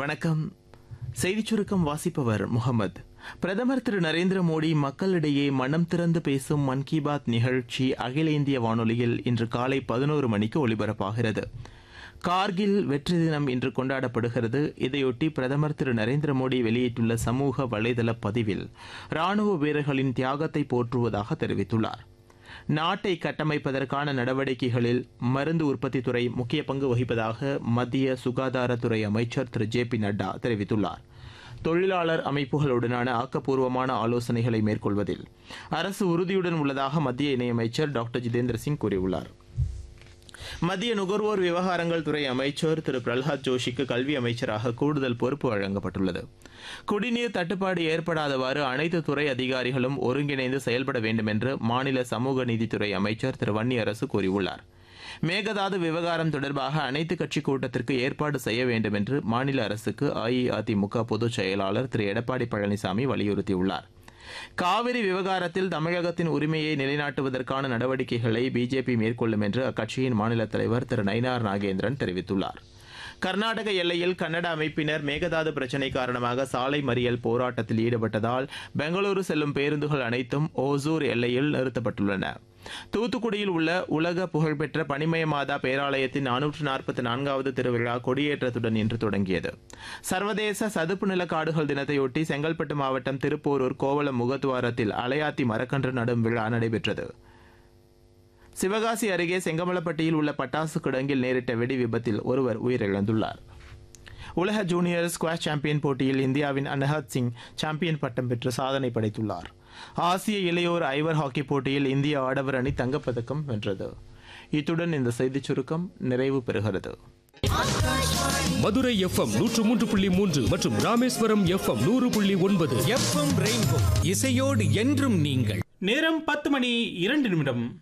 வணக்கம் செய்திச் சுருக்கம் வாசிப்பவர் முகமது பிரதமர் திரு நரேந்திர மோடி மக்களிடையே மனம் திறந்து பேசும் மன் கி பாத் நிகழ்ச்சி அகில இந்திய வானொலியில் இன்று காலை பதினோரு மணிக்கு ஒலிபரப்பாகிறது கார்கில் வெற்றி தினம் இன்று கொண்டாடப்படுகிறது இதையொட்டி பிரதமர் திரு நரேந்திர மோடி வெளியிட்டுள்ள சமூக வலைதள பதிவில் ராணுவ வீரர்களின் தியாகத்தை போற்றுவதாக தெரிவித்துள்ளார் நாட்டை கட்டமைப்பதற்கான நடவடிக்கைகளில் மருந்து உற்பத்தித் துறை முக்கிய பங்கு வகிப்பதாக மத்திய சுகாதாரத்துறை அமைச்சர் திரு ஜே பி நட்டா தெரிவித்துள்ளார் தொழிலாளர் அமைப்புகளுடனான ஆக்கப்பூர்வமான ஆலோசனைகளை மேற்கொள்வதில் அரசு உறுதியுடன் உள்ளதாக மத்திய இணையமைச்சர் டாக்டர் ஜிதேந்திர சிங் கூறியுள்ளார் மத்திய நுகர்வோர் விவகாரங்கள் துறை அமைச்சர் திரு பிரல்ஹாத் ஜோஷிக்கு கல்வி அமைச்சராக கூடுதல் பொறுப்பு வழங்கப்பட்டுள்ளது குடிநீர் தட்டுப்பாடு ஏற்படாதவாறு அனைத்து துறை அதிகாரிகளும் ஒருங்கிணைந்து செயல்பட வேண்டும் என்று மாநில சமூக நீதித்துறை அமைச்சர் திரு வன்னியரசு கூறியுள்ளார் மேகதாது விவகாரம் தொடர்பாக அனைத்து கட்சி கூட்டத்திற்கு ஏற்பாடு செய்ய வேண்டும் என்று மாநில அரசுக்கு அஇஅதிமுக பொதுச் செயலாளர் திரு எடப்பாடி பழனிசாமி வலியுறுத்தியுள்ளார் காவிரி விவகாரத்தில் தமிழகத்தின் உரிமையை நிலைநாட்டுவதற்கான நடவடிக்கைகளை பிஜேபி மேற்கொள்ளும் என்று அக்கட்சியின் மாநில தலைவர் திரு நயினார் நாகேந்திரன் தெரிவித்துள்ளார் கர்நாடக எல்லையில் கன்னட அமைப்பினர் மேகதாது பிரச்சினை காரணமாக சாலை மறியல் போராட்டத்தில் ஈடுபட்டதால் பெங்களூரு செல்லும் பேருந்துகள் அனைத்தும் ஓசூர் எல்லையில் நிறுத்தப்பட்டுள்ளன தூத்துக்குடியில் உள்ள உலக புகழ்பெற்ற பனிமய மாதா பேராலயத்தின் நானூற்று நாற்பத்தி நான்காவது திருவிழா கொடியேற்றத்துடன் இன்று தொடங்கியது சர்வதேச சதுப்பு நில காடுகள் தினத்தையொட்டி செங்கல்பட்டு மாவட்டம் திருப்போரூர் கோவளம் முகத்துவாரத்தில் அலையாத்தி மரக்கன்று நடும் விழா நடைபெற்றது சிவகாசி அருகே செங்கமலப்பட்டியில் உள்ள பட்டாசு கிடங்கில் நேரிட்ட வெடி விபத்தில் ஒருவர் உயிரிழந்துள்ளார் உலக ஜூனியர் ஸ்குவாஷ் சாம்பியன் போட்டியில் இந்தியாவின் அனஹத் சிங் சாம்பியன் பட்டம் பெற்று சாதனை படைத்துள்ளார் ஆசிய இளையோர் ஐவர் ஹாக்கி போட்டியில் இந்திய ஆடவர் அணி தங்கப்பதக்கம் வென்றது இத்துடன் இந்த செய்திச் சுருக்கம் நிறைவு பெறுகிறது மதுரை எஃப்எம் நூற்று மூன்று புள்ளி மூன்று மற்றும் ராமேஸ்வரம் எஃப்எம் நூறு புள்ளி ஒன்பது எஃப்எம் ரெயின்போ இசையோடு என்றும் நீங்கள் நேரம் பத்து மணி இரண்டு நிமிடம்